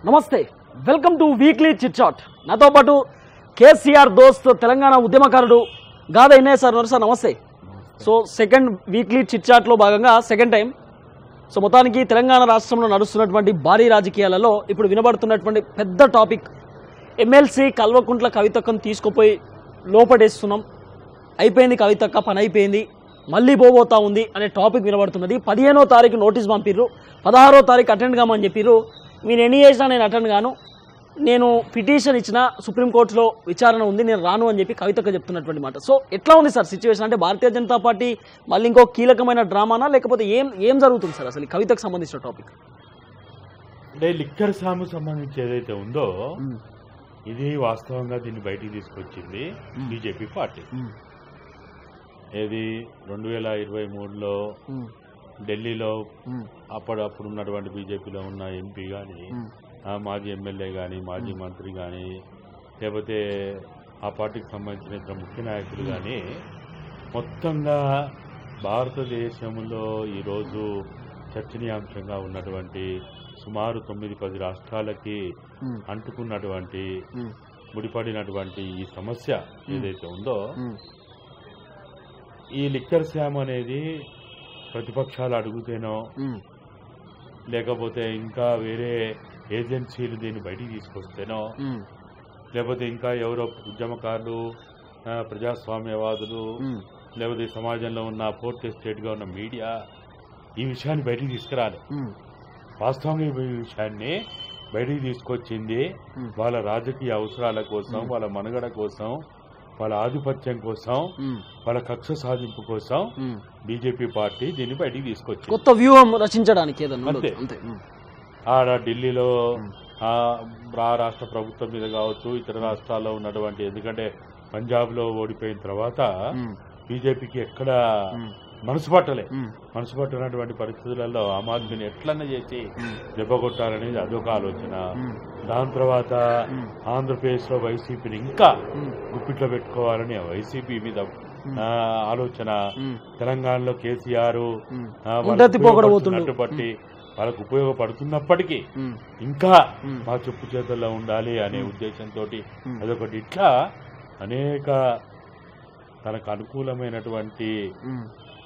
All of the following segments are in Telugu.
నమస్తే వెల్కమ్ టు వీక్లీ చిట్చాట్ నాతో పాటు కేసీఆర్ దోస్త్ తెలంగాణ ఉద్యమకారుడు గాద ఇన్నే సార్ ఉన్నారు సార్ నమస్తే సో సెకండ్ వీక్లీ చిట్చాట్లో భాగంగా సెకండ్ టైం సో మొత్తానికి తెలంగాణ రాష్ట్రంలో నడుస్తున్నటువంటి భారీ రాజకీయాలలో ఇప్పుడు వినబడుతున్నటువంటి పెద్ద టాపిక్ ఎమ్మెల్సీ కల్వకుంట్ల కవితక్కను తీసుకుపోయి లోపడేస్తున్నాం అయిపోయింది కవితక్క పని అయిపోయింది మళ్ళీ పోబోతా ఉంది అనే టాపిక్ వినబడుతున్నది పదిహేనో తారీఖు నోటీస్ పంపిర్రు పదహారో తారీఖు అటెండ్ కామని చెప్పిర్రు మీరు ఎన్ని చేసినా నేను అటెండ్ గాను నేను పిటిషన్ ఇచ్చిన సుప్రీంకోర్టులో విచారణ ఉంది నేను రాను అని చెప్పి కవితక్క చెప్తున్నటువంటి మాట సో ఎట్లా ఉంది సార్ సిచ్యువేషన్ అంటే భారతీయ జనతా పార్టీ మళ్ళీ ఇంకో కీలకమైన డ్రామానా లేకపోతే ఏం ఏం జరుగుతుంది సార్ అసలు ఈ కవితకు సంబంధించిన టాపిక్ అంటే లిక్కర్ సాము సంబంధించి ఏదైతే ఉందో ఇది వాస్తవంగా దీన్ని బయటికి తీసుకొచ్చింది బీజేపీ పార్టీ ఏది రెండు వేల ఇరవై మూడులో ఢిల్లీలో అప్పుడు అప్పుడు ఉన్నటువంటి బీజేపీలో ఉన్న ఎంపీ కానీ మాజీ ఎమ్మెల్యే కానీ మాజీ మంత్రి కానీ లేకపోతే ఆ పార్టీకి సంబంధించిన ఇతర ముఖ్య నాయకులు కానీ మొత్తంగా భారతదేశంలో ఈరోజు చర్చనీయాంశంగా ఉన్నటువంటి సుమారు తొమ్మిది పది రాష్ట్రాలకి అంటుకున్నటువంటి ముడిపడినటువంటి ఈ సమస్య ఏదైతే ఉందో ఈ లిక్కర్ శామ్ అనేది ప్రతిపక్షాలు అడుగుతేనో లేకపోతే ఇంకా వేరే ఏజెన్సీలు దీన్ని బయటికి తీసుకొస్తేనో లేకపోతే ఇంకా ఎవరో ఉద్యమకారులు ఆ, ప్రజాస్వామ్యవాదులు లేకపోతే ఈ సమాజంలో ఉన్న ఫోర్త్ ఎస్టేట్గా ఉన్న మీడియా ఈ విషయాన్ని బయటికి తీసుకురాలి వాస్తవంగా ఈ విషయాన్ని బయటికి తీసుకొచ్చింది వాళ్ళ రాజకీయ అవసరాల కోసం వాళ్ళ మనుగడ కోసం వాళ్ళ ఆధిపత్యం కోసం వాళ్ళ కక్ష సాధింపు కోసం బీజేపీ పార్టీ దీన్ని బయటికి తీసుకొచ్చింది కొత్త వ్యూహం రచించడానికి ఏదన్నా ఉండదు. అంతే. అంతే ఉమ్. ఆడ ఢిల్లీలో ఆ ఆ రాష్ట్ర ప్రభుత్వం మీద కావచ్చు ఇతర రాష్ట్రాల్లో ఉన్నటువంటి ఎందుకంటే పంజాబ్లో ఓడిపోయిన తర్వాత ఉమ్. బీజేపీకి ఎక్కడ ఉమ్. మనసు పట్టలే ఉమ్. మనసు పట్టినటువంటి పరిస్థితులలో ఆమ్ ఆద్మీని ఎట్లన్నా చేసి ఉమ్. దెబ్బ కొట్టాలనేది అదొక ఆలోచన ఉమ్. దాని తర్వాత ఉమ్. ఆంధ్రప్రదేశ్ లో వైసీపీని ఇంకా ఉమ్. గుప్పిట్లో పెట్టుకోవాలని ఆ వైసీపీ మీద ఆ, ఆలోచన ఉమ్. తెలంగాణలో కేసీఆర్ ఉమ్. ఆ, వాళ్ళకు ఉండెత్తి పోగొడబోతుండు. ఉపయోగపడుతున్నట్టు బట్టి వాళ్ళకు ఉపయోగపడుతున్నప్పటికీ ఉమ్. ఇంకా ఉమ్. మా చెప్పు చేతుల్లో ఉండాలి అనే ఉద్దేశంతో ఉమ్. అదొకటి ఇట్లా అనేక తనకు అనుకూలమైనటువంటి ఉమ్.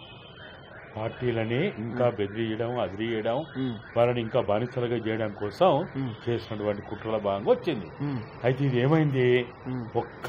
పార్టీలని ఇంకా బెదిరియడం అదిరియడం ఉమ్. వాళ్ళని ఇంకా బానిసలుగా చేయడం కోసం ఉమ్. చేసినటువంటి కుట్రల భాగంగా వచ్చింది ఉమ్. అయితే ఇది ఏమైంది ఉమ్. ఒక్క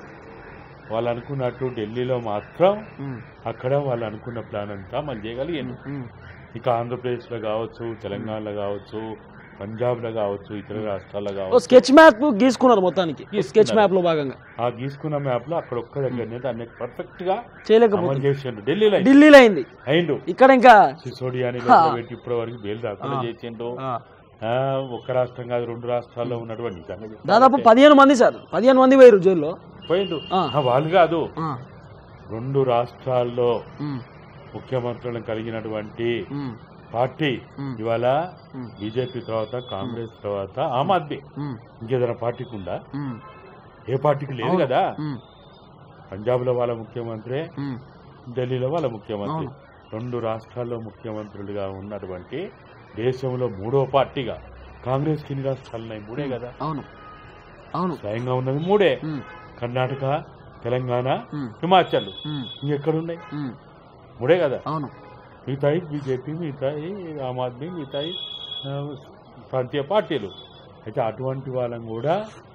వాళ్ళు అనుకున్నట్టు ఢిల్లీలో మాత్రం ఉమ్. అక్కడ వాళ్ళు అనుకున్న ప్లాన్ అంతా మనం చేయగలిగాను ఉమ్. ఇక ఆంధ్రప్రదేశ్లో కావచ్చు తెలంగాణలో కావచ్చు పంజాబ్లో కావచ్చు ఇతర రాష్ట్రాల్లో ఓ కావచ్చు స్కెచ్ మ్యాప్ గీసుకున్నారు మొత్తానికి గీసుకున్నారు. స్కెచ్ మ్యాప్ లో భాగంగా ఆ గీసుకున్న మ్యాప్ లో అక్కడ ఒక్క దగ్గరనే దాన్ని పర్ఫెక్ట్ గా అమలు చేయలేకపోతుంది చేసిండు ఢిల్లీలో అయింది. ఢిల్లీలో అయింది అయిండు ఇక్కడ ఇంకా సిసోడియాని హా. పెట్టి ఇప్పటి వరకు బెయిల్ రాకుండా ఆ. చేసిండు ఆ, ఆ, ఒక్క రాష్ట్రం కాదు రెండు రాష్ట్రాల్లో ఉన్నటువంటి నిజంగా చెప్పాలంటే దాదాపు పదిహేను మంది సార్ పదిహేను మంది పోయారు జైల్లో పోయిండు ఆ. ఆ, వాళ్ళు కాదు ఆ, రెండు రాష్ట్రాల్లో ఉమ్, ముఖ్యమంత్రులను కలిగినటువంటి ఉమ్, పార్టీ ఉమ్, ఇవాళ ఉమ్, బీజేపీ తర్వాత కాంగ్రెస్ తర్వాత ఆమ్ ఆద్మీ ఉమ్, ఇంకేదైనా పార్టీకి ఉందా ఉమ్, ఏ పార్టీకి లేదు అవును. కదా ఉమ్, పంజాబ్ లో వాళ్ళ ముఖ్యమంత్రి ఉమ్, ఢిల్లీలో వాళ్ళ ముఖ్యమంత్రి అవును. రెండు రాష్ట్రాల్లో ముఖ్యమంత్రులుగా ఉన్నటువంటి దేశంలో మూడో పార్టీగా కాంగ్రెస్ కిన్ని రాష్ట్రాలు ఉన్నాయి మూడే కదా అవును అవును స్వయంగా ఉన్నది మూడే ఉమ్, కర్ణాటక తెలంగాణ ఉమ్, హిమాచల్ ఉమ్, ఇంకెక్కడున్నాయి ఉమ్, మూడే కదా అవును మిగతాయి బీజేపీ మిగతాయి ఆమ్ ఆద్మీ మిగతాయి ఆ, ప్రాంతీయ పార్టీలు అయితే అటువంటి వాళ్ళని కూడా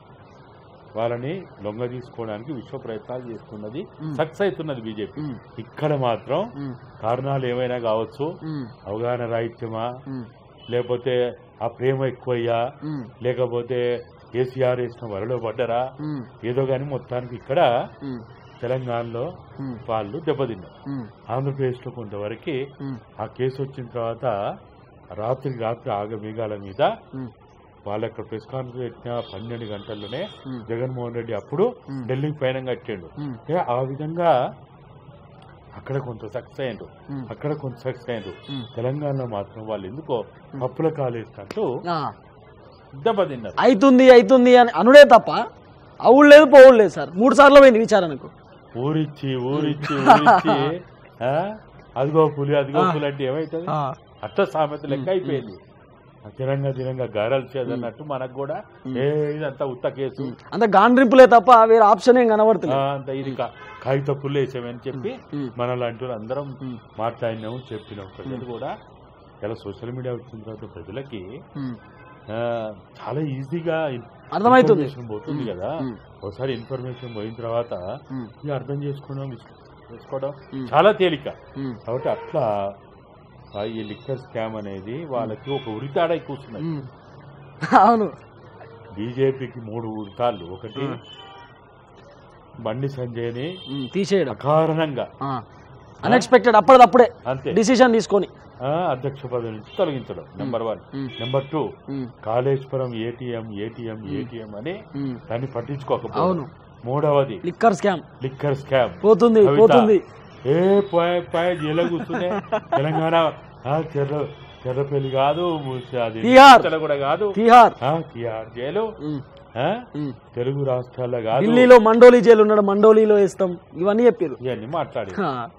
వాళ్ళని లొంగ తీసుకోవడానికి విశ్వ ప్రయత్నాలు చేస్తున్నది మ్. సక్సెస్ అవుతున్నది బీజేపీ ఉమ్, ఇక్కడ మాత్రం ఉమ్, కారణాలు ఏమైనా కావచ్చు ఉమ్, అవగాహన రాహిత్యమా ఉమ్, లేకపోతే ఆ ప్రేమ ఎక్కువయ్యా ఉమ్, లేకపోతే కేసీఆర్ వేసిన వరలో పడ్డరా ఉమ్, ఏదో కానీ మొత్తానికి ఇక్కడ ఉమ్, తెలంగాణలో ఉమ్, వాళ్ళు దెబ్బతిన్నారు ఉమ్, ఆంధ్రప్రదేశ్లో కొంతవరకు ఉమ్, ఆ కేసు వచ్చిన తర్వాత రాత్రి రాత్రి ఆగమేఘాల మీద ఉమ్, వాళ్ళ అక్కడ ప్రెస్ కాన్ఫరెన్స్ పెట్టిన పన్నెండు గంటల్లోనే ఉమ్, జగన్మోహన్ రెడ్డి అప్పుడు ఉమ్. ఢిల్లీకి పైన కట్టిండు ఉమ్, ఏ ఆ విధంగా అక్కడ కొంత సక్సెస్ అయ్యిండు ఉమ్, అక్కడ కొంత సక్సెస్ అయ్యిండు ఉమ్. తెలంగాణలో మాత్రం వాళ్ళు ఎందుకో అప్పుల కాలేసినట్టు ఆ, దెబ్బతిన్నారు అవుతుంది అవుతుంది అని అనుడే తప్ప అవుడు లేదు పోవుడు లేదు సార్ మూడు సార్లు పోయింది విచారణకు ఊరిచ్చి ఊరిచ్చి ఊరిచ్చి ఆ, అదిగో పులి అదిగో ఆ. పులి అంటే ఏమైతుంది ఆ, అట్ట సామెత లెక్క అయిపోయింది తినంగా తినంగా గారాలు చేదన్నట్టు మనకు కూడా ఏ ఇదంతా ఉత్త కేసు అంత గాండ్రింపులే తప్ప వేరే ఆప్షన్ ఏం ఆ, కనబడుతుంది అంత ఇది కా- కాగిత పుల్లు వేసామని చెప్పి ఉమ్. మన లాంటి అందరం ఉమ్. మాట్లాడినాము చెప్పినాం ప్రజలు కూడా ఇలా సోషల్ మీడియా వచ్చిన తర్వాత ప్రజలకి ఆ, చాలా ఈజీగా అర్థమవుతుంది ఇన్ఫర్మేషన్ పోతుంది కదా ఉమ్. ఒకసారి ఇన్ఫర్మేషన్ పోయిన తర్వాత ఉమ్. ఇది అర్థం చేసుకోవడం చేసుకోవడం ఉమ్. చాలా తేలిక ఉమ్. కాబట్టి అట్లా ఆ ఈ లిక్కర్ స్కామ్ అనేది వాళ్ళకి ఒక ఉరితాడై కూర్చున్నది ఉమ్. అవును బీజేపీకి మూడు ఉరితాళ్ళు ఒకటి ఆ. బండి సంజయ్ని ఉమ్, తీసేయడం అకారణంగా అన్ఎక్స్పెక్టెడ్ అప్పటిదప్పుడే అంతే డిసిషన్ తీసుకొని ఆ, అధ్యక్ష పదవి నుంచి తొలగించడం నెంబర్ వన్ ఉమ్. నెంబర్ టూ ఉమ్. కాళేశ్వరం ఏటీఎం ఏటీఎం ఏటీఎం అని ఉమ్. దాన్ని పట్టించుకోకపోవడం అవును మూడవది లిక్కర్ స్కామ్ లిక్కర్ స్కామ్ పోతుంది కవిత. పోతుంది ఏ పోయ పోయ జైల్లో కూర్చునే తెలంగాణ ఆ, చెర్ర చెర్రపల్లి కాదు అది తీహార్. ముచ్చట కూడా కాదు తీహార్ ఆ, తీహార్ జైలు ఉమ్. ఆ, ఉమ్. తెలుగు రాష్ట్రాల్లో కాదు ఢిల్లీలో మండోలి జైలు ఉన్నాడు మండోలీలో వేస్తాం ఇవన్నీ చెప్పారు ఇవన్నీ మాట్లాడి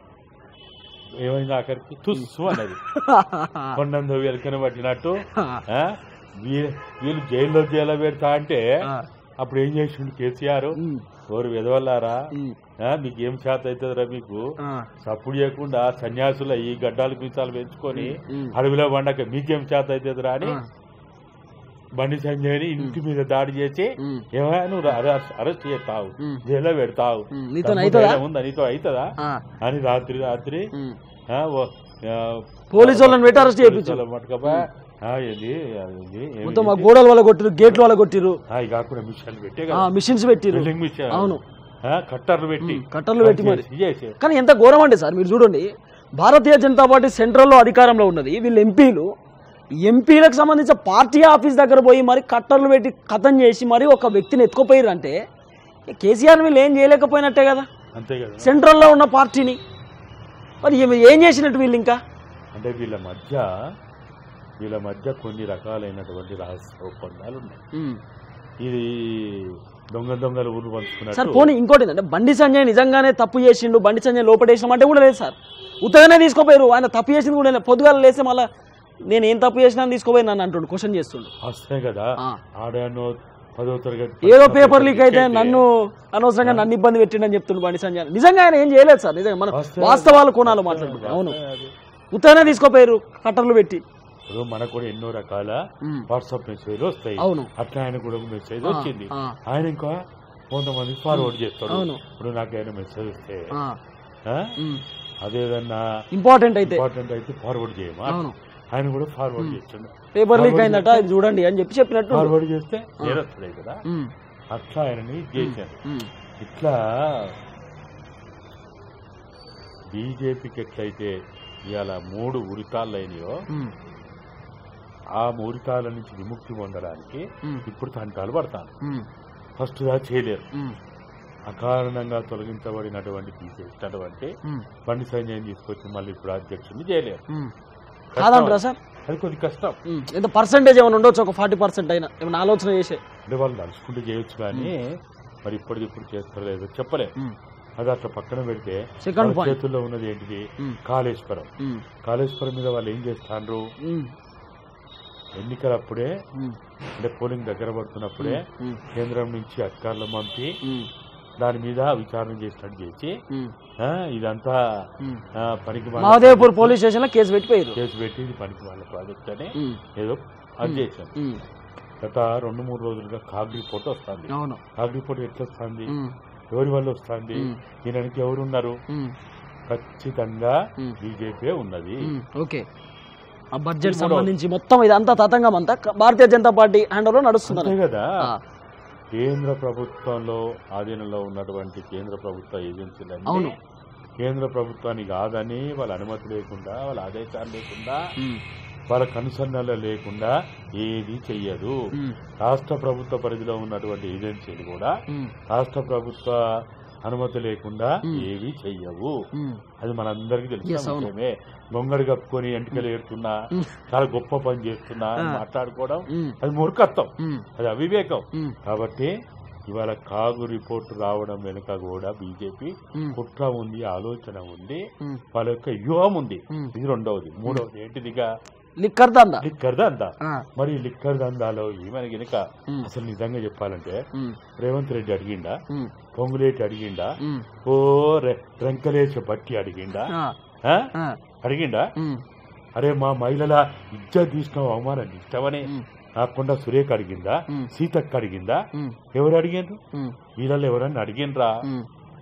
ఏమైంది ఆఖరికి తుస్సు అన్నది కొండందో వెలకన పట్టినట్టు ఆ, వీ- వీళ్ళు జైల్లో జైల్లో పెడతా అంటే అప్పుడు ఏం చేసిండు కేసీఆర్ ఎవరు విధవల్లారా ఆ, మీకు ఏం చేత అవుతుందిరా మీకు సప్పుడు చేయకుండా సన్యాసుల ఈ గడ్డాలు పీతాలు పెంచుకొని ఉమ్. అడవిలో వండక మీకేం చేత అవుతుందిరా అని బండి సంజయ్ని ఇంటి మీద దాడి చేసి ఏమైనా నువ్వు అరెస్ట్ అరెస్ట్ చేస్తావు ఉమ్. జైల్లో పెడతావు ఉమ్. నీతో దమ్ము అవుతుందా? ధైర్యం ఉందా నీతో అవుతుందా అని రాత్రి రాత్రి ఆ, ఓ- ఆ, పోలీసు వాళ్ళని పెట్టి అరెస్ట్ పోలీసు చేయించు వాళ్ళని పట్టుకపో, ఆ, ఏంది అదేంది, ఏమి మొత్తం ఆ గోడల వల్ల కొట్టిరు గేట్ల వల్ల కొట్టిరు ఆ, ఇవి కాకుండా మిషన్లు పెట్టే ఆ, కదా మిషన్స్ పెట్టిరు బిల్డింగ్ మిషన్ అవును ఆ, కట్టర్లు పెట్టి ఉమ్, కట్టర్లు పెట్టి మరి. చేసి- చేసి కానీ ఎంత ఘోరం అండి సార్ మీరు చూడండి భారతీయ జనతా పార్టీ సెంట్రల్లో అధికారంలో ఉన్నది వీళ్ళు ఎంపీలు ఎంపీలకు సంబంధించిన పార్టీ ఆఫీస్ దగ్గర పోయి మరి కట్టర్లు పెట్టి కథం చేసి మరి ఒక వ్యక్తిని ఎత్తుకుపోయారు అంటే కేసీఆర్ వీళ్ళు ఏం చేయలేకపోయినట్టే కదా అంతే కదా సెంట్రల్లో ఉన్న పార్టీని మరి ఏం- ఏం చేసినట్టు వీళ్ళు ఇంకా అంటే వీళ్ళ మధ్య వీళ్ళ మధ్య కొన్ని రకాలైనటువంటి రహస్య ఒప్పందాలు ఉన్నాయి ఇది దొంగ దొంగలు ఊరు సార్ పంచుకున్నట్టు పోనీ ఇంకోటి ఏంటంటే బండి సంజయ్ నిజంగానే తప్పు చేసిండు బండి సంజయ్ లోపడేసినాం అంటే కూడా లేదు సార్ ఉత్తగానే తీసుకోపోయారు ఆయన తప్పు చేసింది కూడా లేదు పొద్దుగాల లేస్తే మళ్ళీ నేను ఏం తప్పు చేసినా అని తీసుకోపోయి నన్ను అంటుండు క్వశ్చన్ చేస్తుండు వస్తాయి కదా ఆ. ఆడానో పదో తరగతి ఏదో పేపర్ లీక్ అయితే నన్ను అనవసరంగా నన్ను ఇబ్బంది పెట్టిండని చెప్తుండు బండి సంజయ్ నిజంగా ఆయన ఏం చేయలేదు సార్ నిజంగా మనం వస్తాయి. వాస్తవాలు కోణాలు మాట్లాడుకుంటాం అవును వస్తాయి అది. ఉత్తగానే తీసుకోపోయారు కట్టర్లు పెట్టి ఇప్పుడు మనకు కూడా ఎన్నో రకాల వాట్సాప్ మెసేజ్లు వస్తాయి అవును అట్లా ఆయన కూడా ఒక మెసేజ్ ఆ, వచ్చింది ఆ. ఆయన ఇంకా కొంతమంది ఫార్వర్డ్ చేస్తాడు అవును. ఇప్పుడు నాకు ఆయన మెసేజ్ వస్తే ఆ, ఆ? ఉమ్. అదేదన్నా ఇంపార్టెంట్ అయితే ఇంపార్టెంట్ అయితే ఫార్వర్డ్ చేయమా అవును ఆయన కూడా ఫార్వర్డ్ చేస్తుండే పేపర్ లీక్ Forward అయిందట ఇది చూడండి అని చెప్పి చెప్పినట్టు ఫార్వర్డ్ చేస్తే నేరస్తుడే కదా ఉమ్, అట్లా ఆయనని చేశారు ఉమ్, ఇట్లా బీజేపీకి ఎట్లయితే ఇవాళ మూడు ఉరితాళ్ళు అయినాయో ఉమ్, ఆ ఉరితాళ్ళ నుంచి విముక్తి పొందడానికి ఉమ్, ఇప్పుడు తంటాలు పడతాను ఉమ్, ఫస్ట్ దా చేయలేరు ఉమ్, అకారణంగా తొలగించబడినటువంటి తీసేసినటువంటి ఉమ్, బండి సైన్యం తీసుకొచ్చి మళ్ళీ ఇప్పుడు అధ్యక్షుడిని చేయలేరు ఉమ్. కష్టం. కాదంటారా సార్ అది కొద్ది కష్టం ఉమ్, ఎంత పర్సెంటేజ్ ఏమైనా ఉండొచ్చు ఒక ఫార్టీ పర్సెంట్ అయినా ఏమైనా ఆలోచన చేసే అంటే వాళ్ళు నడుచుకుంటూ చేయొచ్చు కానీ మరి ఇప్పటికిప్పుడు చేస్తారో లేదో చెప్పలేం ఉమ్, అది అట్లా పక్కన పెడితే Second వాళ్ళ point. చేతుల్లో ఉన్నది ఏంటిది ఉమ్, కాళేశ్వరం ఉమ్, కాళేశ్వరం మీద వాళ్ళు ఏం చేస్తాండ్రు ఉమ్, ఎన్నికలప్పుడే ఉమ్, అంటే పోలింగ్ దగ్గర పడుతున్నప్పుడే ఉమ్, కేంద్రం నుంచి అధికారులు పంపి ఉమ్, దాని మీద విచారణ చేసినట్టు చేసి ఉమ్, ఆ, ఇదంతా ఉమ్. ఆ, పనికి మాలిన మహదేవ్పూర్ ప్రాజెక్ట్ పోలీస్ స్టేషన్ లో కేసు పెట్టిపోయారు కేసు పెట్టి ఇది పనికి వాళ్ళ ప్రాజెక్ట్ అని ఉమ్, ఏదో అది చేశాం ఉమ్, గత రెండు మూడు రోజులుగా కాగ్ రిపోర్ట్ వస్తుంది అవును కాగ్ రిపోర్ట్ ఎట్లా వస్తుంది ఉమ్, ఎవరి వల్ల వస్తుంది ఉమ్. దీనికి ఎవరున్నారు ఉమ్, ఖచ్చితంగా ఉమ్. బీజేపీ ఉన్నది ఉమ్, ఓకే ఆ బడ్జెట్ ఇది మూడవది. సంబంధించి మొత్తం ఇదంతా తతంగం అంతా క- భారతీయ జనతా పార్టీ హ్యాండ్ లో నడుస్తున్నారు అంతే కదా ఆ, కేంద్ర ప్రభుత్వంలో ఆధీనంలో ఉన్నటువంటి కేంద్ర ప్రభుత్వ అవును. ఏజెన్సీలన్నీ కేంద్ర ప్రభుత్వాన్ని కాదని వాళ్ళ అనుమతి లేకుండా వాళ్ళ ఆదేశాలు లేకుండా ఉమ్, వాళ్ళ కనుసన్నలు లేకుండా ఏది చెయ్యదు ఉమ్, రాష్ట్ర ప్రభుత్వ పరిధిలో ఉన్నటువంటి ఏజెన్సీలు కూడా ఉమ్, రాష్ట్ర ప్రభుత్వ అనుమతి లేకుండా మ్. ఏవి చెయ్యవు ఉమ్, అది మనందరికీ Yes, తెలిసిన అవును. విషయమే గొంగడి కప్పుకొని ఎంటికలు ఏరుతున్నా మ్. చాలా గొప్ప పని చేస్తున్నా అని ఆ. మాట్లాడుకోవడం ఉమ్, అది మూర్ఖత్వం ఉమ్, అది అవివేకం ఉమ్, కాబట్టి ఇవాళ కాగు రిపోర్ట్ రావడం వెనుక కూడా బీజేపీ ఉమ్, కుట్ర ఉంది ఆలోచన ఉంది ఉమ్, వాళ్ళ యొక్క వ్యూహం ఉంది ఉమ్. ఇది రెండవది మూడవది ఏంటిదిగా లిక్కర్ దందా లిక్కర్ దందా ఆ, మరి ఈ లిక్కర్ దందాలో ఈమెను గినక ఉమ్, అసలు నిజంగా చెప్పాలంటే ఉమ్, రేవంత్ రెడ్డి అడిగిండా ఉమ్, పొంగులేటి అడిగిండా ఉమ్, ఓ రె- రెంకలేసి బట్టి అడిగిండా ఆ, ఆ? ఆ, అడిగిండా ఉమ్, అరే మా మహిళల ఇజ్జత్ తీసినావు అవమానం ఇష్టమని ఉమ్, నాకుండా సురేఖ అడిగిందా ఉమ్. సీతక్క అడిగిందా ఉమ్, ఎవరు అడిగిండ్రు ఉమ్, వీళ్ళలో ఎవరన్నా అడిగిండ్రా ఉమ్.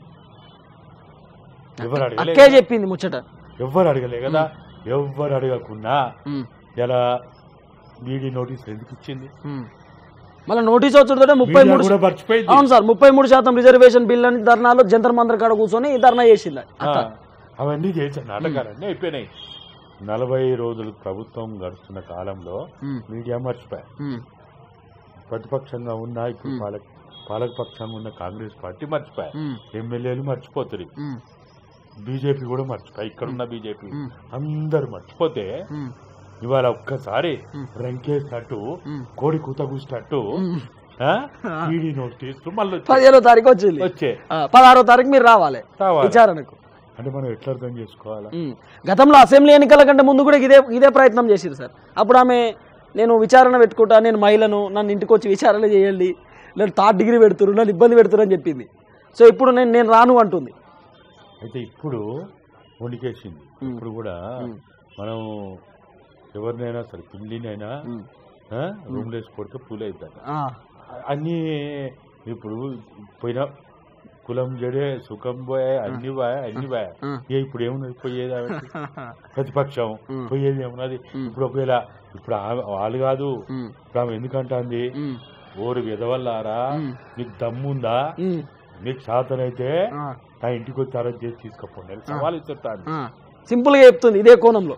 ఎవరు అడగలే అక్కే చెప్పింది ముచ్చట ఎవరు అడగలే కదా ఎవరు అడగకున్నా ఉమ్, ఇలా మీడి నోటీస్ ఎందుకు ఇచ్చింది ఉమ్. మళ్ళీ నోటీస్ వచ్చుడుతోటే ముప్పై మీడియా మూడు కూడా మర్చిపోయింది అవును సార్ ముప్పై మూడు శాతం రిజర్వేషన్ బిల్ అని ధర్నాలో జంతర్ మంతర్ కాడ కూర్చొని ధర్నా చేసింది ఆ, అవన్నీ చేశారు నాటకాలన్నీ అయిపోయినాయి నలభై రోజులు ప్రభుత్వం గడుస్తున్న కాలంలో ఉమ్, మీడియా మర్చిపోయారు ఉమ్, ప్రతిపక్షంగా ఉన్న ఇప్పుడు మ్. పాలక పాలకపక్షంగా ఉన్న కాంగ్రెస్ పార్టీ మర్చిపోయారు ఉమ్, ఎమ్మెల్యేలు మర్చిపోతారు ఉమ్, బీజేపీ కూడా మర్చిపోయి ఇక్కడున్న బీజేపీ ఉమ్, అందరు మర్చిపోతే ఉమ్, ఇవాళ ఒక్కసారి మ్. రంకేసినట్టు ఉమ్. కోడి కూత కూసినట్టు ఉమ్. ఆ? ఈడీ నోటీస్ మళ్ళీ పదిహేనో తారీఖు వచ్చింది వచ్చే ఆ, పదహారో తారీఖు మీరు రావాలి రావాలి. విచారణకు అంటే మనం ఎట్లా అర్థం చేసుకోవాలా ఉమ్. గతంలో అసెంబ్లీ ఎన్నికల కంటే ముందు కూడా ఇదే ఇదే ప్రయత్నం చేసిరు సార్ అప్పుడు ఆమె నేను విచారణ పెట్టుకుంటా నేను మహిళను నన్ను ఇంటికి వచ్చి విచారణ చేయండి నేను థర్డ్ డిగ్రీ పెడుతురు నన్ను ఇబ్బంది పెడుతురు అని చెప్పింది సో ఇప్పుడు నేను నేను రాను అంటుంది అయితే ఇప్పుడు వణికేసింది మ్. ఇప్పుడు కూడా మ్. మనం ఎవరినైనా సరే పిల్లినైనా ఉమ్. రూమ్ లేసి కొడితే పూలు అవుతారు ఆ. అన్నీ ఇప్పుడు పోయిన కులం జడే సుఖం పోయా అన్ని పోయా అన్ని పోయా ఆ. ఏ ఇప్పుడు ఏమున్నది పోయేది ఆమెకి? ప్రతిపక్షం మ్. పోయేది ఏమున్నది మ్. ఇప్పుడు ఒకవేళ ఇప్పుడు ఆమె- వాళ్ళు కాదు ఉమ్. ఇప్పుడు ఆమె ఎందుకంటుంది ఉమ్. ఓరు విధవల్లారా మ్. మీకు దమ్ముందా ఉమ్. మీకు శాతనైతే ఆ. నా ఇంటికి వచ్చి అరెస్ట్ చేసి తీసుకుపోండి అని సవాల్ ఇస్తాను ఆ. సింపుల్ గా చెప్తుంది ఇదే కోణంలో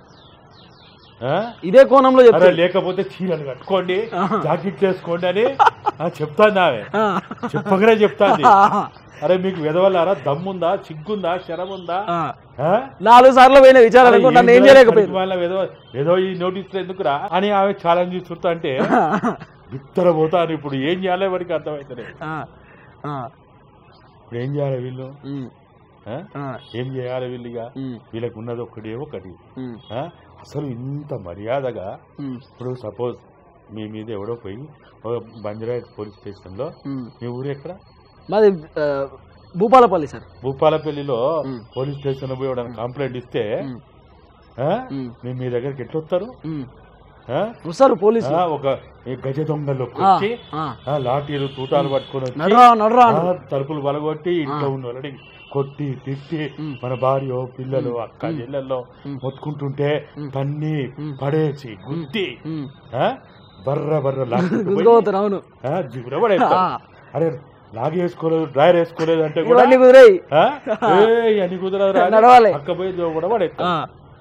ఇదే కోణంలో అరే చెప్తుంది లేకపోతే చీరలు కట్టుకోండి ఆహా. జాకెట్ చేసుకోండి అని ఆ, చెప్తాను ఆమె ఆ. చెప్పగానే చెప్తాంది ఆ. అరే మీకు విధవల్లారా దమ్ముందా సిగ్గుందా శరముందా ఆ. ఆ? నాలుగు సార్లు పోయిన అరే విచారణకు నన్ను ఏం ఏందిరా చేయలేకపోయింది పనికి మాలిన విధవ ఏదో ఈ నోటీసులు ఎందుకురా అని ఆమె ఛాలెంజ్ ఇస్తుంటా అంటే బిత్తర పోతాను ఇప్పుడు ఏం చేయాలి వాడికి అర్థమవుతుంది ఆ. ఆ. ఇప్పుడు ఏం చేయాలి వీళ్ళు ఉమ్. ఆ? ఆ. ఏం చేయాలి వీళ్ళుగా ఉమ్. వీళ్ళకి ఉన్నది ఒకటే ఒకటి ఉమ్. ఆ? అసలు ఇంత మర్యాదగా ఉమ్. ఇప్పుడు సపోజ్ మీ మీద ఎవడో పోయి ఒక బంజరాయత్ పోలీస్ స్టేషన్లో ఉమ్. మీ ఊరు ఎక్కడ మాది ఆ, భూపాలపల్లి సార్ భూపాలపల్లిలో మ్. పోలీస్ స్టేషన్ పోయి ఎవడన్నా కంప్లైంట్ ఇస్తే ఉమ్. ఆ? ఉమ్. మీ మీ దగ్గరికి ఎట్లా వస్తారు ఉమ్. ఆ? వస్తారు పోలీసులు ఆ, ఒక ఈ గజ దొంగలోకి ఆ, వచ్చి ఆ. ఆ, లాఠీలు తూటాలు పట్టుకొని వచ్చి నడరా నడరా ఆ, అంటారు. తలుపులు బలగొట్టి ఇంట్లో ఆ. ఉన్న వాళ్ళని కొట్టి తిట్టి మ్. మన భార్య పిల్లలు మ్. అక్క మ్. చెల్లెల్లో మ్. మొత్తుకుంటుంటే మ్. తన్ని మ్. పడేసి గుద్ది ఉమ్. ఆ? బర్ర బర్ర లాక్కుంటూ పోయి, గుంజుకోపోతారు అవును ఆ, జిగుర పడేస్తారు. ఆ. అరే లాగేసుకోలేదు డ్రైర్ వేసుకోలేదు అంటే కూడా ఇవన్నీ కుదిరాయి ఆ? ఏయ్, అని కుదరదురా అని నడవాలి. అక్క పోయి దో- కూడా పడేస్తారు ఆ.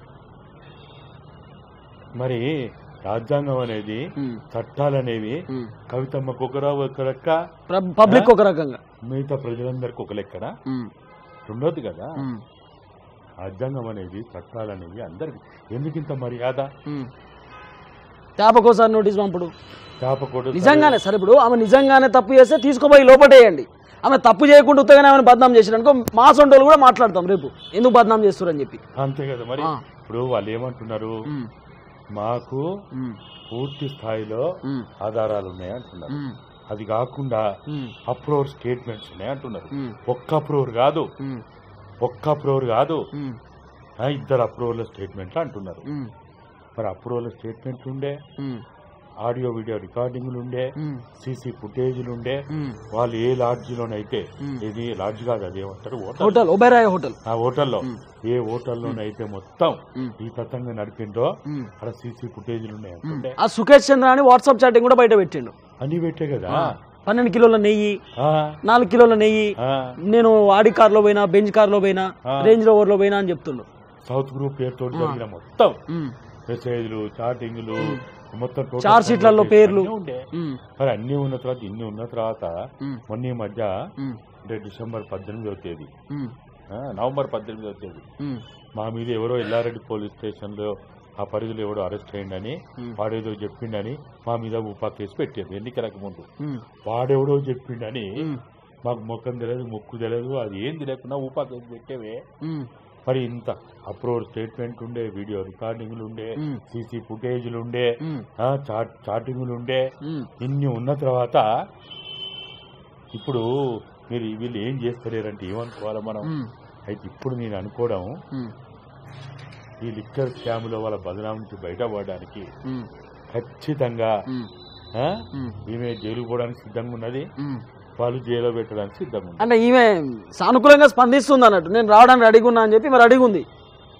మరి రాజ్యాంగం అనేది ఉమ్. చట్టాలు అనేవి ఉమ్. కవితమ్మకు ఒక ఒక లెక్క ప్ర- పబ్లిక్ ఒక రకంగా మిగతా ప్రజలందరికీ ఒక లెక్కన ఉమ్. రెండోది కదా ఉమ్. రాజ్యాంగం అనేది చట్టాలు అనేవి అందరికి ఎందుకు ఇంత మర్యాద ఉమ్. తేపకోసారి నోటీస్ పంపుడు చేపకూడదు నిజంగానే సరే ఇప్పుడు ఆమె నిజంగానే తప్పు చేస్తే తీసుకుపోయి లోపటేయండి ఆమె తప్పు చేయకుండా ఉత్తగానే ఆమెను బద్నాం చేసిరనుకో మా సొంటోళ్ళు కూడా మాట్లాడతాం రేపు ఎందుకు బద్నాం చేస్తారని చెప్పి అంతే కదా మరి ఆ. ఇప్పుడు వాళ్ళు ఏమంటున్నారు ఉమ్. మాకు ఉమ్. పూర్తి స్థాయిలో ఉమ్. ఆధారాలు ఉన్నాయి అంటున్నారు ఉమ్. అది కాకుండా ఉమ్. అప్రోర్ స్టేట్మెంట్స్ ఉన్నాయి అంటున్నారు ఉమ్. ఒక్క అప్రోర్ కాదు ఉమ్. ఒక్క అప్రోర్ కాదు ఉమ్. ఆ, ఇద్దరు అప్రూవల్ స్టేట్మెంట్లు అంటున్నారు ఉమ్. మరి అప్రూవల్ స్టేట్మెంట్లు ఉండే ఉమ్. ఆడియో వీడియో రికార్డింగ్లు ఉండే ఉమ్. సీసీ ఫుటేజ్లు ఉండే ఉమ్. వాళ్ళు ఏ లాడ్జిలోనైతే మ్. ఇది లాడ్జ్ కాదు అదేమంటారు హోటల్ హోటల్ ఒబెరాయ్ హోటల్ ఆ హోటల్లో మ్. ఏ హోటల్లోనైతే మొత్తం మ్. ఈ తతంగా నడిపిండో ఉమ్. అక్కడ సీసీ ఫుటేజ్లు ఉన్నాయి ఉమ్. అంటుండే ఆ సుఖేష్ చంద్ర అని వాట్సాప్ చాటింగ్ కూడా బయట పెట్టిండు అన్ని పెట్టే కదా పన్నెండు కిలోల నెయ్యి ఆ, నాలుగు కిలోల నెయ్యి ఆ. నేను ఆడి కార్లో పోయినా బెంచ్ కార్లో పోయినా ఆ. రేంజ్ రోవర్ లో పోయినా అని చెప్తుండు సౌత్ గ్రూప్ పేరుతో జరిగిన మొత్తం ఉమ్. మెసేజ్లు చాటింగ్లు మొత్తం total చార్ షీట్లలో conversation పేర్లు. అన్నీ ఉండే ఉమ్. మరి అన్ని ఉన్న తర్వాత ఇన్ని ఉన్న తర్వాత ఉమ్. మొన్న ఈ మధ్య ఉమ్. అంటే డిసెంబర్ పద్దెనిమిదవ తేదీ ఉమ్. ఆ, నవంబర్ పద్దెనిమిదవ తేదీ ఉమ్. మా మీద ఎవరో ఎల్లారెడ్డి పోలీస్ స్టేషన్లో ఆ పరిధిలో ఎవడో అరెస్ట్ అయ్యిందని ఉమ్. వాడేదో చెప్పిండని మా మీద ఉపా కేసు పెట్టారు ఎన్నికలకు ముందు ఉమ్. వాడెవడో చెప్పిండని ఉమ్. మాకు ముఖం తెలియదు ముక్కు తెలియదు అది ఏం తెలియకుండా ఉపా కేసు పెట్టేవే ఉమ్. మరి ఇంత అప్రోడ్ స్టేట్మెంట్ ఉండే వీడియో రికార్డింగ్లు ఉండే మ్మ్. సీసీ ఫుటేజ్లు ఉండే మ్మ్. ఆ, చాట్ చాటింగ్లు ఉండే మ్మ్. ఇన్ని ఉన్న తర్వాత ఇప్పుడు మీరు వీళ్ళు ఏం చేస్తలేరంటే ఏమనుకోవాలి మనం మ్మ్. అయితే ఇప్పుడు నేను అనుకోవడం మ్మ్. ఈ లిక్కర్ స్కామ్లో వాళ్ళ బదనాం నుంచి బయటపడడానికి మ్మ్. ఖచ్చితంగా మ్మ్. ఆ, మ్మ్. ఈమె జైలుకు పోవడానికి సిద్ధంగా ఉన్నది మ్మ్. వాళ్ళు జైల్లో పెట్టడానికి సిద్ధంగా ఉంది అంటే ఈమె సానుకూలంగా స్పందిస్తుంది అన్నట్టు నేను రావడానికి రెడీగా ఉన్నా అని చెప్పి మరి రెడీగా ఉంది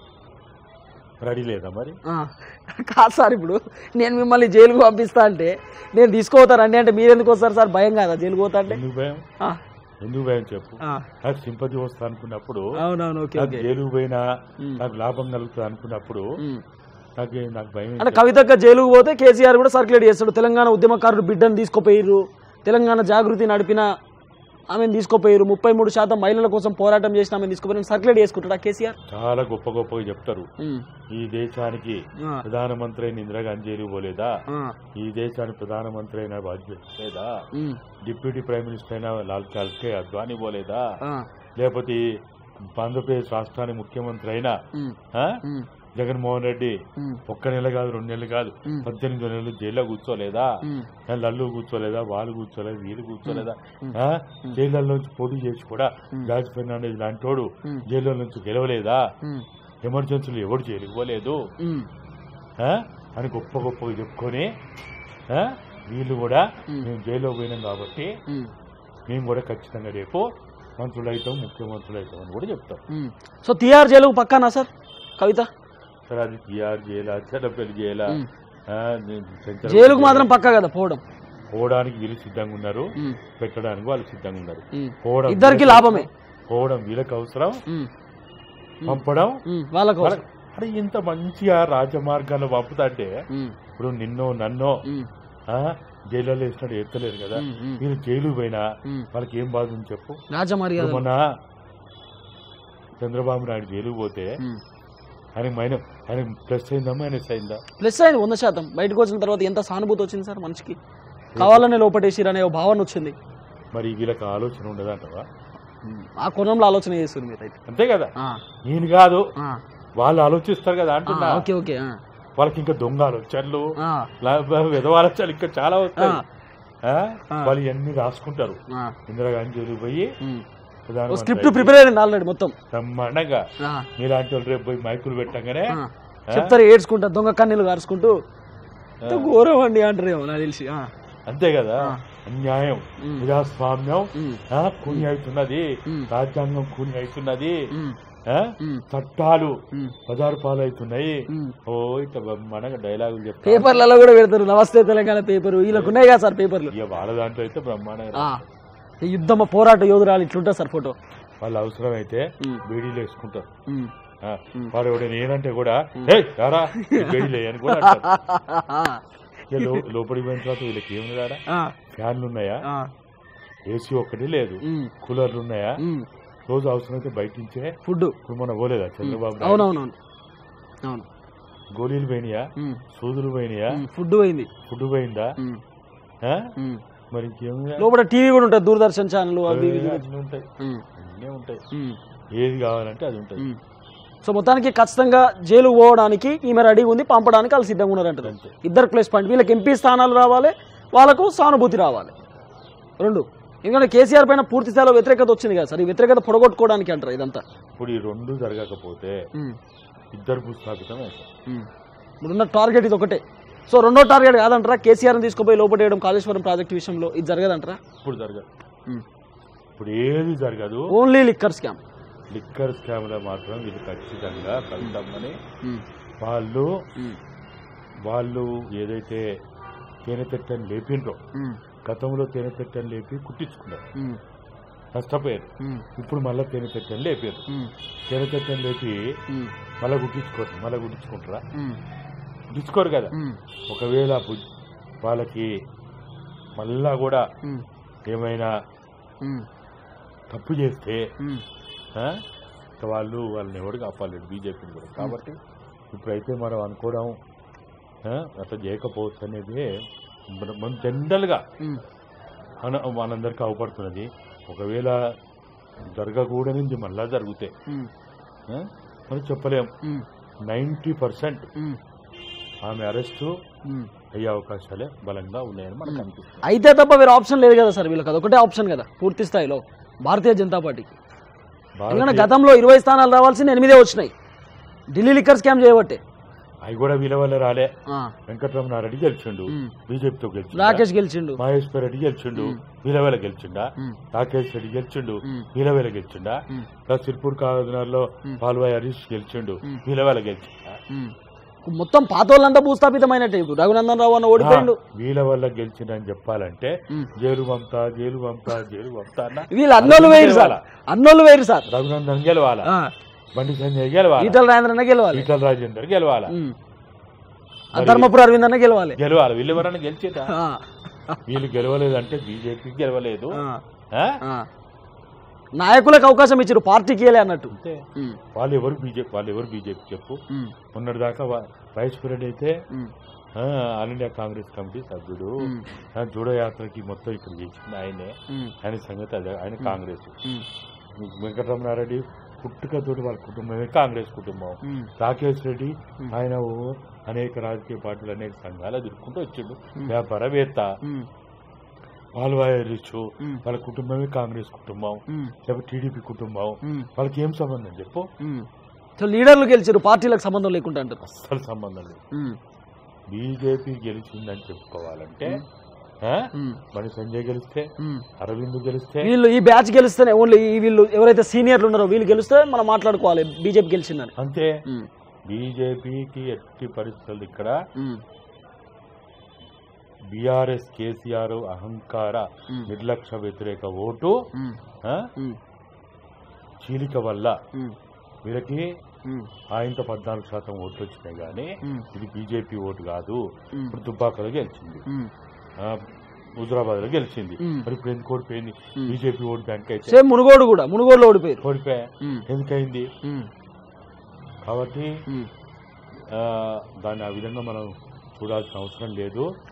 రెడీ లేదా మరి ఆ, కాదు సార్ ఇప్పుడు నేను మిమ్మల్ని జైలుకు పంపిస్తా అంటే నేను తీసుకోతారండి అంటే మీరు ఎందుకు వస్తారు సార్ భయం కాదా జైలుకు పోతా అంటే ఎందుకు భయం ఆ, ఎందుకు భయం చెప్పు ఆ, నాకు సింపతి వస్తా అనుకున్నప్పుడు అవునవును ఓకే నాకు ఓకే జైలుకు పోయినా మ్మ్. నాకు లాభం కలుగుతుంది అనుకున్నప్పుడు మ్మ్. నాకు నాకు భయం అంటే కవితక్క జైలుకు పోతే కేసీఆర్ కూడా సర్క్యులేట్ చేస్తాడు తెలంగాణ ఉద్యమకారుడు బిడ్డను తీసుకుపోయిర్రు తెలంగాణ జాగృతి నడిపిన ఆమెను తీసుకుపోయారు ముప్పై మూడు శాతం మహిళల కోసం పోరాటం చేసిన ఆమెను తీసుకుపోయి సర్క్యులేట్ చేసుకుంటాడా కేసీఆర్ చాలా గొప్ప గొప్పగా చెప్తారు ఉమ్, ఈ దేశానికి ఆ, ప్రధానమంత్రి అయిన ఇందిరాగాంధీ జైలుకు పోలేదా ఆ, ఈ దేశానికి ప్రధానమంత్రి అయిన వాజ్పేయి లేదా ఉమ్, డిప్యూటీ ప్రైమ్ మినిస్టర్ అయిన లాల్ కాల్కే అద్వానీ పోలేదా ఆ, లేకపోతే ఈ ఆంధ్రప్రదేశ్ రాష్ట్రానికి ముఖ్యమంత్రి అయిన ఉమ్, ఆ? ఉమ్, జగన్మోహన్ రెడ్డి ఉమ్, ఒక్క నెల కాదు రెండు నెలలు కాదు ఉమ్, పద్దెనిమిది నెలలు జైల్లో కూర్చోలేదా ఉమ్, లల్లు కూర్చోలేదా వాళ్ళు కూర్చోలేదు వీళ్ళు కూర్చోలేదా ఉమ్. ఆ? జైళ్ళ నుంచి పోటీ చేసి కూడా ఉమ్. జార్జ్ ఫెర్నాండెస్ లాంటోడు ఉమ్. జైల్లో నుంచి గెలవలేదా ఉమ్, ఎమర్జెన్సీలు ఎవడు జైలుకు పోలేదు ఉమ్, ఆ? అని గొప్ప గొప్పగా చెప్పుకొని ఆ? వీళ్ళు కూడా ఉమ్. మేము జైల్లో పోయినాం కాబట్టి ఉమ్, మేము కూడా ఖచ్చితంగా రేపు మంత్రులు అవుతాం ముఖ్యమంత్రులు అవుతాం అని కూడా చెప్తాం ఉమ్. సో టీఆర్ జైలుకు పక్కానా సార్ కవిత సరే అది టీఆర్ జైలా చెడ్డపల్లి జైలా ఉమ్. ఆ, సెంట్రల్ జైలుకు మాత్రం పక్కా కదా పోవడం పోవడానికి వీళ్ళు సిద్ధంగా ఉన్నారు ఉమ్, పెట్టడానికి వాళ్ళు సిద్ధంగా ఉన్నారు ఉమ్. పోవడం ఇద్దరికి వీళ్ళకి లాభమే పోవడం వీళ్ళకి అవసరం ఉమ్, పంపడం ఉమ్, వాళ్ళకు వాళ్ళకి అరే ఇంత మంచిగా రాజమార్గాల్లో పంపుతాంటే ఉమ్, ఇప్పుడు నిన్నో నన్నో ఉమ్, ఆ, జైల్లో వేసినట్టు ఎత్తలేరు కదా ఉమ్, ఉమ్, వీళ్ళు జైలు పోయినా ఉమ్. వాళ్ళకి ఏం బాధ ఉంది చెప్పు రాజమర్యాద ఇప్పుడు మొన్న చంద్రబాబు నాయుడు జైలు పోతే ఉమ్. ఆయన మైన ఆయన ప్లస్ అయిందా మైనస్ అయిందా ప్లస్ అయింది వంద శాతం బయటకు వచ్చిన తర్వాత ఎంత సానుభూతి వచ్చింది సార్ మనిషికి కావాలనే లోపటేసిరనే ఒక భావన వచ్చింది మరి వీళ్ళకి ఆలోచన ఉండదంటవా ఆ కోణంలో ఆలోచన చేస్తుంది మీరు అయితే అంతే కదా ఆ, నేను కాదు ఆ, వాళ్ళు ఆలోచిస్తారు కదా ఆ, అంటున్నా ఓకే ఓకే ఆ, వాళ్ళకి ఇంకా దొంగ ఆలోచనలు ఆ, విధవాలోచనలు ఇంకా చాలా ఆ, వస్తాయి ఆ? ఆ. వాళ్ళు ఇవన్నీ రాసుకుంటారు ఆ, ఇందిరాగాంధీ జైలుకి పోయి ఉమ్. ఓ ప్రధానమంత్రి స్క్రిప్ట్ ప్రిపేర్ అయింది ఆల్రెడీ మొత్తం బ్రహ్మాండంగా ఆ, మీలాంటి వాళ్ళు రేపు పోయి మైకులు పెట్టగానే ఆ. చెప్తారు ఏడ్చుకుంటా దొంగ కన్నీళ్ళు కారుచుకుంటూ ఎంత ఘోరం అండి అంటారేమో నాకు తెలిసి ఆ, అంతే కదా ఆ. అన్యాయం ఉమ్, ప్రజాస్వామ్యం ఉమ్, ఆ, కూని అవుతున్నది ఉమ్, రాజ్యాంగం కూని అవుతున్నది ఉమ్, ఆ, ఉమ్, చట్టాలు ఉమ్, బజారు పాలు అవుతున్నాయి ఉమ్. ఓ ఇట్లా బ్రహ్మాండంగా డైలాగులు చెప్తా పేపర్లలో కూడా పెడతారు నమస్తే తెలంగాణ పేపర్ వీళ్ళకు ఉన్నాయి కదా సార్ పేపర్లు ఇక వాళ్ళ దాంట్లో అయితే బ్రహ్మాండంగా ఆ, ఈ యుద్ధమ పోరాట యోధురాలు ఇట్లుంటుంది సార్ ఫోటో వాళ్ళు అవసరమైతే ఉమ్, బీడీలు వేసుకుంటారు ఉమ్. ఆ, ఉమ్. వాడు ఎవడైనా నేనంటే కూడా ఏ రారా ఈ బీడీలు అని కూడా అంటారు ఇక లో- లోపలికి పోయిన తర్వాత వీళ్ళకి ఏమి రారా ఆ, ఫ్యాన్లు ఉన్నాయా ఆ, ఏసీ ఒక్కటి లేదు ఉమ్, కూలర్లు ఉన్నాయా ఉమ్. రోజు అవసరమైతే బయట నుంచే ఫుడ్ ఇప్పుడు మన పోలేదా చంద్రబాబు నాయుడు? అవునవునవును అవును గోళీలు పోయినాయా ఉమ్, సూదులు పోయినాయా ఉమ్, ఫుడ్ పోయింది ఫుడ్ పోయిందా ఉమ్, ఆ? ఉమ్. మరి ఇంకేముంది లోపల టీవీ కూడా ఉంటుంది దూరదర్శన్ ఛానల్ అవి ఇవి కూడా. అన్నీ ఉంటాయి ఉమ్, అన్నీ ఉంటాయి ఉమ్, ఏది కావాలంటే అది ఉంటుంది ఉమ్. సో మొత్తానికి ఖచ్చితంగా జైలు పోవడానికి ఈమె రెడీ ఉంది పంపడానికి వాళ్ళు సిద్ధంగా ఉన్నారంటారు అంతే ఇద్దరు ప్లేస్ పాయింట్ వీళ్ళకి ఎంపీ స్థానాలు రావాలి వాళ్ళకు సానుభూతి రావాలి రెండు ఎందుకంటే కేసీఆర్ పైన పూర్తి స్థాయిలో వ్యతిరేకత వచ్చింది కదా సార్ ఈ వ్యతిరేకత పొడగొట్టుకోవడానికి అంటారు ఇదంతా ఇప్పుడు ఈ రెండు జరగకపోతే ఉమ్, ఇద్దరు భూస్థాపితం అవుతారు. ఉమ్. ఇప్పుడున్న టార్గెట్ ఇది ఒకటే సో రెండో టార్గెట్ కాదంటారా కేసీఆర్ని తీసుకుపోయి లోపడేయడం కాళేశ్వరం ప్రాజెక్ట్ విషయంలో ఇది జరగదంటారా ఇప్పుడు జరగదు ఉమ్. ఇప్పుడు ఏది జరగదు ఓన్లీ లిక్కర్ స్కామ్ లిక్కర్ స్కామ్లో మాత్రం వీళ్ళు ఖచ్చితంగా కవితమ్మని ఉమ్, వాళ్ళు ఉమ్, వాళ్ళు ఏదైతే తేనెపెట్టని లేపిండ్రో ఉమ్, గతంలో తేనెపెట్టని లేపి కుట్టించుకున్నారు ఉమ్, నష్టపోయారు ఉమ్, ఇప్పుడు మళ్ళీ తేనెపెట్టని లేపారు ఉమ్, తేనెపెట్టని లేపి ఉమ్, మళ్ళీ కుట్టించుకోరు మళ్ళీ కుట్టించుకుంటారా ఉమ్, కుట్టించుకోరు కదా ఉమ్, ఒకవేళ పు- వాళ్ళకి మళ్ళా కూడా ఉమ్, ఏమైనా ఉమ్, తప్పు చేస్తే ఉమ్, ఆ, ఇక వాళ్ళు వాళ్ళని ఎవడు కాపాడలేడు బీజేపీని కూడా కాబట్టి ఇప్పుడైతే మనం అనుకోవడం ఆ, అట్లా చేయకపోవచ్చు అనేది మన- మన జనరల్గా ఉమ్, మన మనందరికీ అవపడుతున్నది ఒకవేళ జరగకూడనిది మళ్ళా జరిగితే ఉమ్, ఆ, మనం చెప్పలేం ఉమ్, నైంటీ పర్సెంట్ ఉమ్, ఆమె అరెస్టు ఉమ్. అయ్యే అవకాశాలే బలంగా ఉన్నాయని మనకు అనిపిస్తుంది అయితే తప్ప వేరే ఆప్షన్ లేదు కదా సార్ వీళ్ళకి అదొకటే ఆప్షన్ కదా పూర్తి స్థాయిలో భారతీయ జనతా పార్టీకి ఎందుకంటే భారతీయ- గతంలో ఇరవై స్థానాలు రావాల్సిన ఎనిమిదే వచ్చినాయి ఢిల్లీ లిక్కర్ స్కామ్ చేయబట్టే అవి కూడా వీళ్ళ వల్ల రాలే ఆ, వెంకటరమణారెడ్డి గెలిచిండు ఉమ్. బీజేపీతో గెలిచిండు రాకేష్ గెలిచిండు మహేశ్వర్ రెడ్డి గెలిచిండు ఉమ్. వీళ్ళ వేళ గెలిచిండా ఉమ్, రాకేష్ రెడ్డి గెలిచిండు ఉమ్. వీళ్ళ వేళ గెలిచిండా ఉమ్, ఇంకా సిర్పూర్ కాగజ్నగర్లో ఉమ్. పాల్వాయి హరీష్ గెలిచిండు ఉమ్. వీళ్ళ వేళ గెలిచిండా ఉమ్. మొత్తం పాత వాళ్ళంతా భూస్థాపితమైనట్టే ఇప్పుడు రఘునందన్ రావు అన్న ఓడిపోయిండు ఆ, వీళ్ళ వల్ల గెలిచిండని చెప్పాలంటే ఉమ్. జైలు పంపుతా జైలు పంపుతా జైలు పంపుతా అన్న వీళ్ళు అన్నోళ్ళు వేరు సార్ అన్నోళ్ళు వేరు సార్ రఘునందన్ గెలవాలా ఆ, బండి సంజయ్ గెలవాలా ఈటల రాజేంద్రన్న గెలవాలి ఈటల రాజేందర్ గెలవాలా ఉమ్. ఆ ధర్మపురి అరవింద్ అన్న గెలవాలి గెలవాలి వీళ్ళు ఎవరన్నా గెలిచేదా ఆ, వీళ్ళు గెలవలేదంటే బీజేపీ గెలవలేదు ఆ, ఆ? ఆ. నాయకులకు అవకాశం ఇచ్చారు పార్టీకి వెళ్ళే అన్నట్టు అంతే ఉమ్, వాళ్ళు ఎవరు బీజేపీ వాళ్ళు ఎవరు బీజేపీ చెప్పు ఉమ్, మొన్నటి దాకా వైస్ ప్రెసిడెంట్ అయితే ఉమ్, ఆ, ఆల్ ఇండియా కాంగ్రెస్ కమిటీ సభ్యుడు ఉమ్, ఆ, జూడో యాత్రకి మొత్తం ఇక్కడ చేసింది ఆయనే ఉమ్, ఆయన సంగతి అదే ఆయన కాంగ్రెస్ ఉమ్, వెంకటరమణారెడ్డి పుట్టుకతోటి వాళ్ళ కుటుంబమే కాంగ్రెస్ కుటుంబం ఉమ్, రాకేష్ రెడ్డి Hmm. ఆయన ఓ అనేక రాజకీయ పార్టీలు అనేక సంఘాలు ఎదుర్కొంటూ వచ్చిండు Hmm. వ్యాపారవేత్త ఉమ్, పాల్వాయరిచ్చు Hmm. వాళ్ళ కుటుంబమే కాంగ్రెస్ కుటుంబం ఉమ్, లేకపోతే టీడీపీ కుటుంబం ఉమ్, వాళ్ళకి ఏం సంబంధం చెప్పు ఉమ్. సో లీడర్లు గెలిచారు పార్టీలకు సంబంధం లేకుండా అంటారు అస్సలు సంబంధం లేదు ఉమ్, బీజేపీ గెలిచిందని చెప్పుకోవాలంటే ఆ? ఉమ్, మరి సంజయ్ గెలిస్తే ఉమ్. అరవింద్ గెలిస్తే వీళ్ళు ఈ బ్యాచ్ గెలిస్తేనే ఓన్లీ ఈ వీళ్ళు ఎవరైతే సీనియర్లు ఉన్నారో వీళ్ళు గెలిస్తే మనం మాట్లాడుకోవాలి బీజేపీ గెలిచిందని అంతే ఉమ్, బీజేపీకి ఎట్టి పరిస్థితులు ఇక్కడ ఉమ్, బీఆర్ఎస్ కేసీఆర్ అహంకార ఉమ్, నిర్లక్ష్య వ్యతిరేక ఓటు ఉమ్, ఆ? ఉమ్, చీలిక వల్ల ఉమ్, వీళ్ళకి ఉమ్, ఆయనతో పద్నాలుగు శాతం ఓట్లు వచ్చినాయి కానీ ఉమ్, ఇది బీజేపీ ఓటు కాదు ఉమ్, ఇప్పుడు దుబ్బాకలో గెలిచింది ఉమ్. ఆ, హుజరాబాద్ లో గెలిచింది ఉమ్. మరి ఇప్పుడు ఎందుకు ఓడిపోయింది ఉమ్. బీజేపీ ఓటు బ్యాంక్ అయితే సేమ్ మునుగోడు కూడా మునుగోడులో ఓడిపోయారు ఓడిపోయా ఉమ్, ఎందుకైంది ఉమ్, కాబట్టి ఉమ్. ఆ, దాన్ని ఆ విధంగా మనం చూడాల్సిన అవసరం లేదు